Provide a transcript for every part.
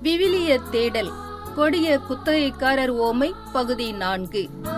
விவிலிய தேடல் கொடிய குத்தகைக்காரர் ஓமை பகுதி நான்கு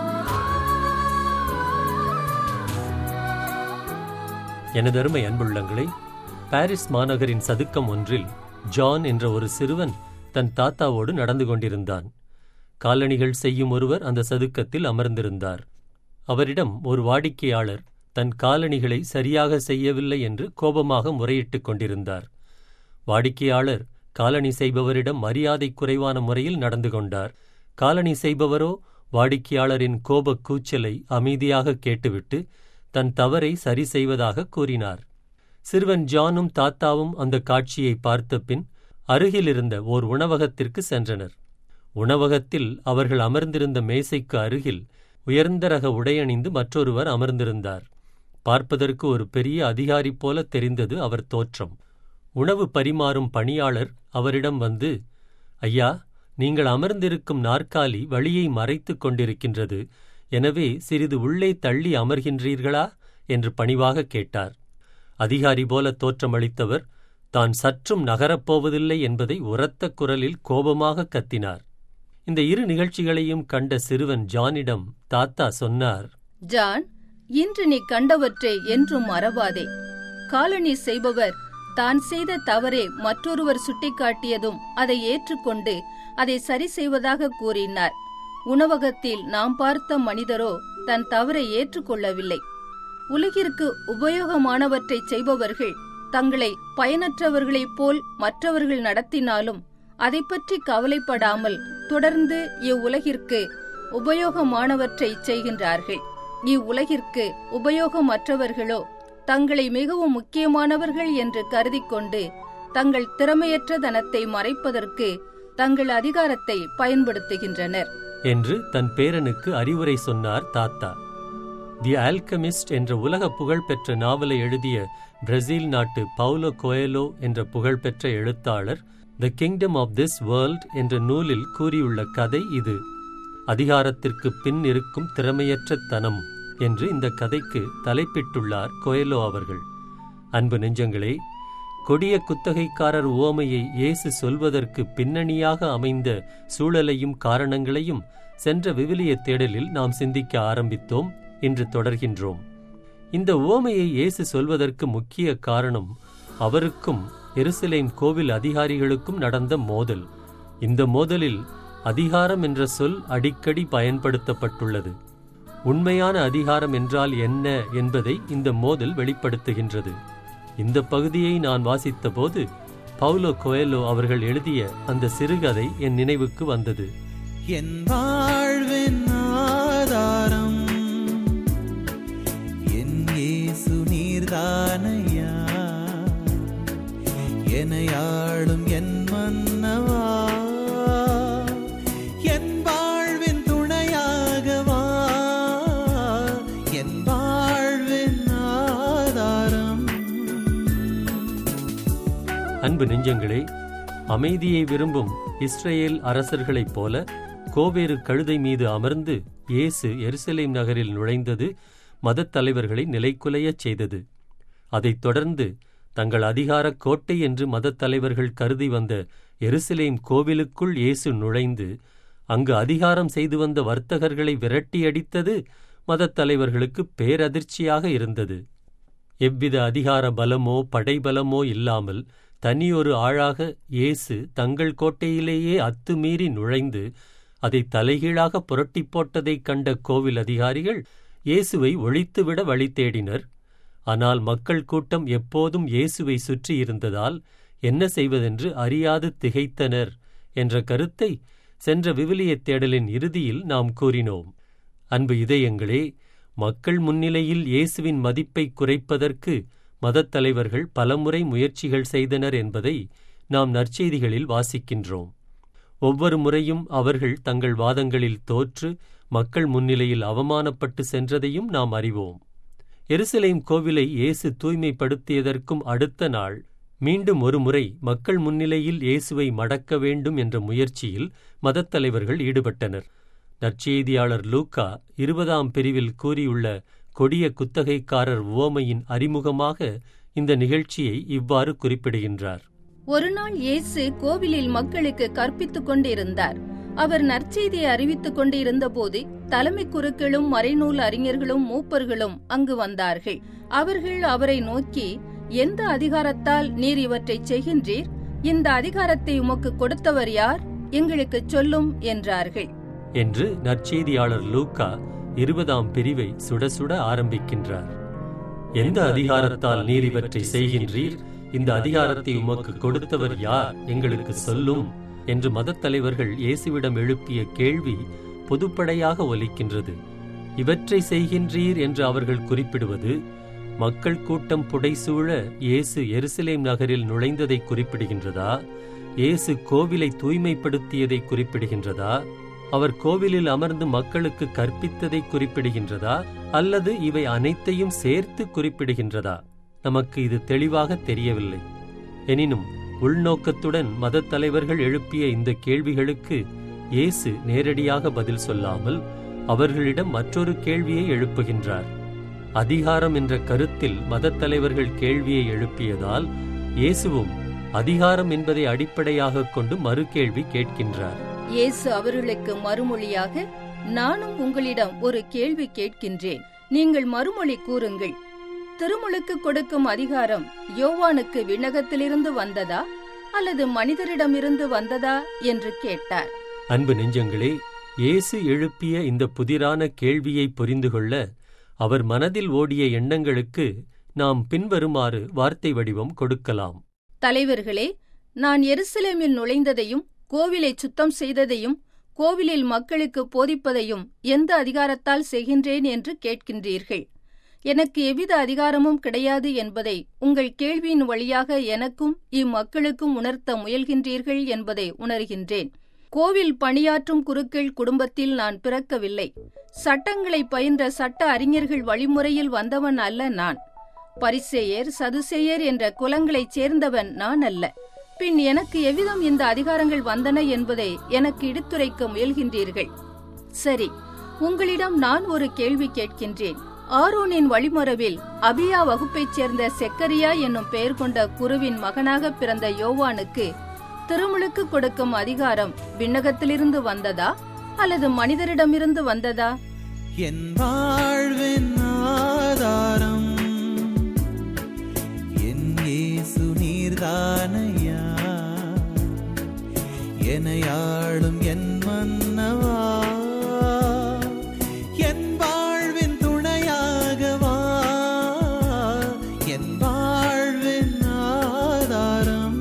எனதருமை அன்புள்ளங்களே பாரிஸ் மாநகரின் சதுக்கம் ஒன்றில் ஜான் என்ற ஒரு சிறுவன் தன் தாத்தாவோடு நடந்து கொண்டிருந்தான் காலணிகள் செய்யும் ஒருவர் அந்த சதுக்கத்தில் அமர்ந்திருந்தார் அவரிடம் ஒரு வாடிக்கையாளர் தன் காலணிகளை சரியாக செய்யவில்லை என்று கோபமாக முறையிட்டுக் கொண்டிருந்தார் வாடிக்கையாளர் காலணி செய்பவரிடம் மரியாதை குறைவான முறையில் நடந்து கொண்டார் காலணி செய்பவரோ வாடிக்கையாளரின் கோபக் கூச்சலை அமைதியாக கேட்டுவிட்டு தன் தவறை சரி செய்வதாக கூறினார் சிறுவன் ஜானும் தாத்தாவும் அந்த காட்சியை பார்த்த பின் அருகிலிருந்த ஓர் உணவகத்திற்கு சென்றனர் உணவகத்தில் அவர்கள் அமர்ந்திருந்த மேசைக்கு அருகில் உயர்ந்த ரக உடையணிந்து மற்றொருவர் அமர்ந்திருந்தார் பார்ப்பதற்கு ஒரு பெரிய அதிகாரி போல தெரிந்தது அவர் தோற்றம் உணவு பரிமாறும் பணியாளர் அவரிடம் வந்து ஐயா நீங்கள் அமர்ந்திருக்கும் நாற்காலி வழியை மறைத்துக் கொண்டிருக்கின்றது எனவே சிறிது உள்ளே தள்ளி அமர்கின்றீர்களா என்று பணிவாக கேட்டார் அதிகாரி போல தோற்றமளித்தவர் தான் சற்றும் நகரப்போவதில்லை என்பதை உரத்த குரலில் கோபமாக கத்தினார் இந்த இரு நிகழ்ச்சிகளையும் கண்ட சிறுவன் ஜானிடம் தாத்தா சொன்னார் ஜான் இன்று நீ கண்டவற்றை என்றும் மறவாதே காலணி செய்பவர் தான் செய்த தவறே மற்றொருவர் சுட்டிக்காட்டியதும் அதை ஏற்றுக்கொண்டு அதை சரி செய்வதாக கூறினார் உணவகத்தில் நாம் பார்த்த மனிதரோ தன் தவறை ஏற்றுக்கொள்ளவில்லை உலகிற்கு உபயோகமானவற்றை செய்பவர்கள் தங்களை பயனற்றவர்களைப் போல் மற்றவர்கள் நடத்தினாலும் அதை பற்றி கவலைப்படாமல் தொடர்ந்து இவ்வுலகிற்கு உபயோகமானவற்றை செய்கின்றார்கள் இவ்வுலகிற்கு உபயோகமற்றவர்களோ தங்களை மிகவும் முக்கியமானவர்கள் என்று கருதிக் கொண்டு தங்கள் திறமையற்ற தனத்தை மறைப்பதற்கு தங்கள் அதிகாரத்தை பயன்படுத்துகின்றனர் என்று தன் பேரனுக்கு அறிவுரை சொன்னார் தாத்தா தி ஆல்கமிஸ்ட் என்ற உலக புகழ்பெற்ற நாவலை எழுதிய பிரேசில் நாட்டு பவுலோ கோயலோ என்ற புகழ்பெற்ற எழுத்தாளர் the kingdom of this world என்ற நூலில் கூறியுள்ள கதை இது அதிகாரத்திற்கு பின் இருக்கும் திறமையற்ற தனம் என்று இந்த கதைக்கு தலைப்பிட்டுள்ளார் கோயலோ அவர்கள் அன்பு நெஞ்சங்களே கொடிய குத்தகைக்காரர் உவமையை இயேசு சொல்வதற்கு பின்னணியாக அமைந்த சூழலையும் காரணங்களையும் சென்ற விவிலிய தேடலில் நாம் சிந்திக்க ஆரம்பித்தோம் இன்று தொடர்கின்றோம் இந்த உவமையை இயேசு சொல்வதற்கு முக்கிய காரணம் அவருக்கும் எருசலேம் கோவில் அதிகாரிகளுக்கும் நடந்த மோதல் இந்த மோதலில் அதிகாரம் என்ற சொல் அடிக்கடி பயன்படுத்தப்பட்டுள்ளது உண்மையான அதிகாரம் என்றால் என்ன என்பதை இந்த மோதல் வெளிப்படுத்துகின்றது இந்த பகுதியை நான் வாசித்தபோது பவுலோ கோயலோ அவர்கள் எழுதிய அந்த சிறுகதை என் நினைவுக்கு வந்தது என் வாழ்வின் ஆதாரம் என் இயேசு நீர்தானையா எனையாளும் என் மன்னவா என் வாழ்வின் துணையாகவா என் வாழ்வின் ஆதாரம் அன்பு நெஞ்சங்களே அமைதியை விரும்பும் இஸ்ரேல் அரசர்களைப் போல கோவேறு கழுதை மீது அமர்ந்து இயேசு எருசலேம் நகரில் நுழைந்தது மதத் தலைவர்களை நிலைக்குலையச் செய்தது அதைத் தொடர்ந்து தங்கள் அதிகாரக் கோட்டை என்று மதத் தலைவர்கள் கருதி வந்த எருசலேம் கோவிலுக்குள் இயேசு நுழைந்து அங்கு அதிகாரம் செய்து வந்த வர்த்தகர்களை விரட்டியடித்தது மதத் தலைவர்களுக்கு பேரதிர்ச்சியாக இருந்தது எவ்வித அதிகார பலமோ படைபலமோ இல்லாமல் தனியொரு ஆளாக இயேசு தங்கள் கோட்டையிலேயே அத்துமீறி நுழைந்து அதை தலைகீழாக புரட்டிப் போட்டதைக் கண்ட கோவில் அதிகாரிகள் இயேசுவை ஒழித்துவிட வழி தேடினர் ஆனால் மக்கள் கூட்டம் எப்போதும் இயேசுவை சுற்றியிருந்ததால் என்ன செய்வதென்று அறியாது திகைத்தனர் என்ற கருத்தை சென்ற விவிலியத் தேடலின் இறுதியில் நாம் கூறினோம் அன்பு இதயங்களே மக்கள் முன்னிலையில் இயேசுவின் மதிப்பை குறைப்பதற்கு மதத் தலைவர்கள் பலமுறை முயற்சிகள் செய்தனர் என்பதை நாம் நற்செய்திகளில் வாசிக்கின்றோம் ஒவ்வொரு முறையும் அவர்கள் தங்கள் வாதங்களில் தோற்று மக்கள் முன்னிலையில் அவமானப்பட்டு சென்றதையும் நாம் அறிவோம் எருசலேம் கோவிலை இயேசு தூய்மைப்படுத்தியதற்கும் அடுத்த நாள் மீண்டும் ஒருமுறை மக்கள் முன்னிலையில் இயேசுவை மடக்க வேண்டும் என்ற முயற்சியில் மதத் தலைவர்கள் ஈடுபட்டனர் நற்செய்தியாளர் லூக்கா இருபதாம் பிரிவில் கூறியுள்ள கொடிய குத்தகைக்காரர் உவமையின் அறிமுகமாக இந்த நிகழ்ச்சியை இவ்வாறு குறிப்பிடுகின்றார் ஒருநாள் இயேசு கோவிலில் மக்களுக்கு கற்பித்துக் கொண்டிருந்தார் அவர் நற்செய்தியை அறிவித்துக் கொண்டிருந்தபோது தலைமை குருக்களும் மறைநூல் அறிஞர்களும் மூப்பர்களும் அங்கு வந்தார்கள் அவர்கள் அவரை நோக்கி எந்த அதிகாரத்தால் நீர் இவற்றைச் செய்கின்றீர் இந்த அதிகாரத்தை உமக்கு கொடுத்தவர் யார் எங்களுக்குச் சொல்லும் என்றார்கள் என்று நற்செய்தியாளர் லூக்கா இருபதாம் பிரிவை சுட சுட ஆரம்பிக்கின்றார் எந்த அதிகாரத்தால் நீர் இவற்றை செய்கின்றீர் இந்த அதிகாரத்தை உமக்கு கொடுத்தவர் யார் எங்களுக்கு சொல்லும் என்று மதத் தலைவர்கள் இயேசுவிடம் எழுப்பிய கேள்வி பொதுப்படையாக ஒலிக்கின்றது இவற்றை செய்கின்றீர் என்று அவர்கள் குறிப்பிடுவது மக்கள் கூட்டம் புடைசூழ இயேசு எருசலேம் நகரில் நுழைந்ததை குறிப்பிடுகின்றதா இயேசு கோவிலை தூய்மைப்படுத்தியதை குறிப்பிடுகின்றதா அவர் கோவிலில் அமர்ந்து மக்களுக்கு கற்பித்ததை குறிப்பிடுகின்றதா அல்லது இவை அனைத்தையும் சேர்த்து குறிப்பிடுகின்றதா நமக்கு இது தெளிவாக தெரியவில்லை எனினும் உள்நோக்கத்துடன் மதத் தலைவர்கள் எழுப்பிய இந்த கேள்விகளுக்கு இயேசு நேரடியாக பதில் சொல்லாமல் அவர்களிடம் மற்றொரு கேள்வியை எழுப்புகின்றார் அதிகாரம் என்ற கருத்தில் மதத் தலைவர்கள் கேள்வியை எழுப்பியதால் இயேசுவும் அதிகாரம் என்பதை அடிப்படையாகக் கொண்டு மறுகேள்வி கேட்கின்றார் இயேசு அவர்களுக்கு மறுமொழியாக நானும் உங்களிடம் ஒரு கேள்வி கேட்கின்றேன் நீங்கள் மறுமொழி கூறுங்கள் திருமுழுக்கு கொடுக்கும் அதிகாரம் யோவானுக்கு விண்ணகத்திலிருந்து வந்ததா அல்லது மனிதரிடமிருந்து வந்ததா என்று கேட்டார் அன்பு நெஞ்சங்களே இயேசு எழுப்பிய இந்த புதிரான கேள்வியை புரிந்து கொள்ள அவர் மனதில் ஓடிய எண்ணங்களுக்கு நாம் பின்வருமாறு வார்த்தை வடிவம் கொடுக்கலாம் தலைவர்களே நான் எருசலேமில் நுழைந்ததையும் கோவிலை சுத்தம் செய்ததையும் கோவிலில் மக்களுக்கு போதிப்பதையும் எந்த அதிகாரத்தால் செய்கின்றேன் என்று கேட்கின்றீர்கள் எனக்கு எவ்வித அதிகாரமும் கிடையாது என்பதை உங்கள் கேள்வியின் வழியாக எனக்கும் இம்மக்களுக்கும் உணர்த்த முயல்கின்றீர்கள் என்பதை உணர்கின்றேன் கோவில் பணியாற்றும் குருக்கள் குடும்பத்தில் நான் பிறக்கவில்லை சட்டங்களை பயின்ற சட்ட அறிஞர்கள் வழிமுறையில் வந்தவன் அல்ல நான் பரிசேயர் சதுசேயர் என்ற குலங்களைச் சேர்ந்தவன் நான் அல்ல பின் எனக்கு எவ்விதம் இந்த அதிகாரங்கள் வந்தன என்பதை எனக்கு எடுத்துரைக்க முயல்கின்றீர்கள் சரி உங்களிடம் நான் ஒரு கேள்வி கேட்கின்றேன் ஆரோனின் வழிமரபில் அபியா வகுப்பைச் சேர்ந்த செக்கரியா என்னும் பெயர் கொண்ட குருவின் மகனாக பிறந்த யோவானுக்கு திருமுழுக்கு கொடுக்கும் அதிகாரம் விண்ணகத்திலிருந்து வந்ததா அல்லது மனிதரிடமிருந்து வந்ததா என் வாழ்வின் ஆதாரம் என் இயேசு நீர்தானையா எனையாளும் என் மன்னவா என் வாழ்வின் துணையாகவா என் வாழ்வின் ஆதாரம்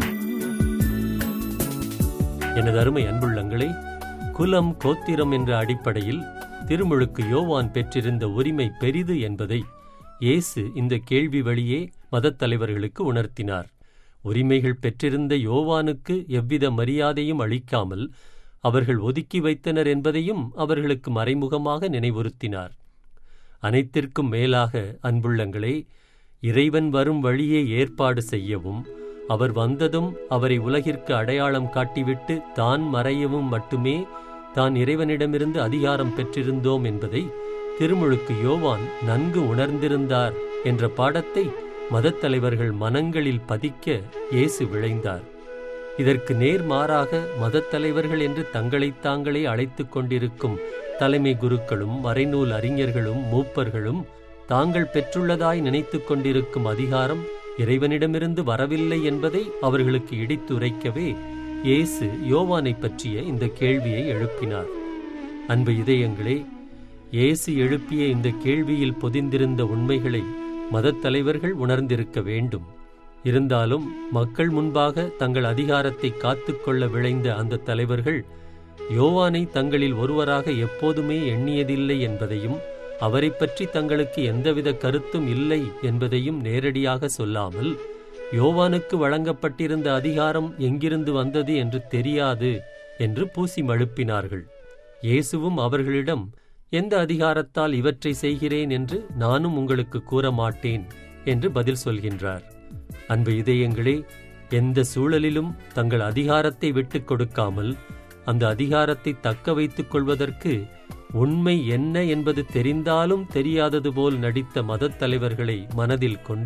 எனது அருமை அன்புள்ளங்களே குலம் கோத்திரம் என்ற அடிப்படையில் திருமுழுக்கு யோவான் பெற்றிருந்த உரிமை பெரிது என்பதை இயேசு இந்த கேள்வி வழியே மதத் தலைவர்களுக்கு உணர்த்தினார் உரிமைகள் பெற்றிருந்த யோவானுக்கு எவ்வித மரியாதையும் அளிக்காமல் அவர்கள் ஒதுக்கி வைத்தனர் என்பதையும் அவர்களுக்கு மறைமுகமாக நினைவுறுத்தினார் அனைத்திற்கும் மேலாக அன்புள்ளங்களே இறைவன் வரும் வழியே ஏற்பாடு செய்யவும் அவர் வந்ததும் அவரை உலகிற்கு அடையாளம் காட்டிவிட்டு தான் மறையவும் மட்டுமே தான் இறைவனிடமிருந்து அதிகாரம் பெற்றிருந்தோம் என்பதை திருமுழுக்கு யோவான் நன்கு உணர்ந்திருந்தார் என்ற பாடத்தை மதத் தலைவர்கள் மனங்களில் பதிக்க இயேசு விளைந்தார் இதற்கு நேர்மாறாக மதத் தலைவர்கள் என்று தங்களைத் தாங்களே அழைத்துக் கொண்டிருக்கும் தலைமை குருக்களும் மறைநூல் அறிஞர்களும் மூப்பர்களும் தாங்கள் பெற்றுள்ளதாய் நினைத்துக் கொண்டிருக்கும் அதிகாரம் இறைவனிடமிருந்து வரவில்லை என்பதை அவர்களுக்கு இடித்துரைக்கவே இயேசு யோவானைப் பற்றிய இந்த கேள்வியை எழுப்பினார் அன்பு இதயங்களே இயேசு எழுப்பிய இந்த கேள்வியில் பொதிந்திருந்த உண்மைகளை மதத் தலைவர்கள் உணர்ந்திருக்க வேண்டும் இருந்தாலும் மக்கள் முன்பாக தங்கள் அதிகாரத்தை காத்துக்கொள்ள விளைந்த அந்த தலைவர்கள் யோவானை தங்களில் ஒருவராக எப்போதுமே எண்ணியதில்லை என்பதையும் அவரைப் பற்றி தங்களுக்கு எந்தவித கருத்தும் இல்லை என்பதையும் நேரடியாக சொல்லாமல் யோவானுக்கு வழங்கப்பட்டிருந்த அதிகாரம் எங்கிருந்து வந்தது என்று தெரியாது என்று பூசி மழுப்பினார்கள் இயேசுவும் அவர்களிடம் எந்த அதிகாரத்தால் இவற்றை செய்கிறேன் என்று நானும் உங்களுக்கு கூற மாட்டேன் என்று பதில் சொல்கின்றார் அன்பு இதயங்களே எந்த சூழலிலும் தங்கள் அதிகாரத்தை விட்டுக் கொடுக்காமல் அந்த அதிகாரத்தை தக்க வைத்துக் கொள்வதற்கு உண்மை என்ன என்பது தெரிந்தாலும் தெரியாதது போல் நடித்த மதத் தலைவர்களை மனதில் கொண்டு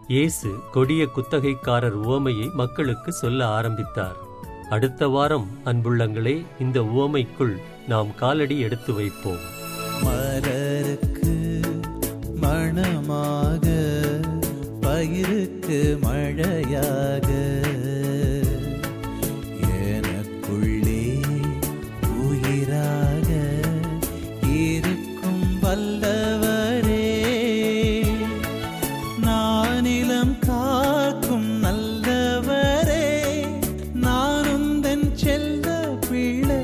இயேசு கொடிய குத்தகைக்காரர் உவமையை மக்களுக்கு சொல்ல ஆரம்பித்தார் அடுத்த வாரம் அன்புள்ளங்களே இந்த உவமைக்குள் நாம் காலடி எடுத்து வைப்போம் மலருக்கு மணமாக பயிருக்கு மழையாக எனக்குள்ளே உயிராக இருக்கும் வல்லவரே நானிலம் காக்கும் நல்லவரே நான் உந்தன் செல்ல பிள்ளை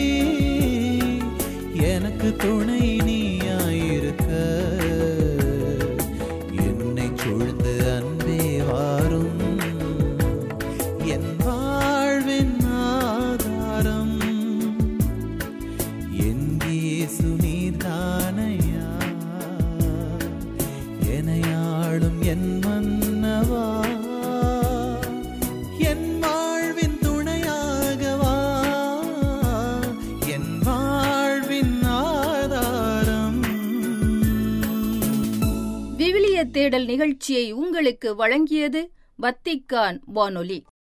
எனக்கு துணை நீயாயிருக்க என்னை சூழ்ந்து அன்பே வாரும் என் வாழ்வின் ஆதாரம் என் இயேசு நீர்தானையா எனையாளும் என் மன்னவா என் வாழ்வின் துணையாகவா என் வாழ்வின் ஆதாரம் விவிலிய தேடல் நிகழ்ச்சியை உங்களுக்கு வழங்கியது வத்திக்கான் வானொலி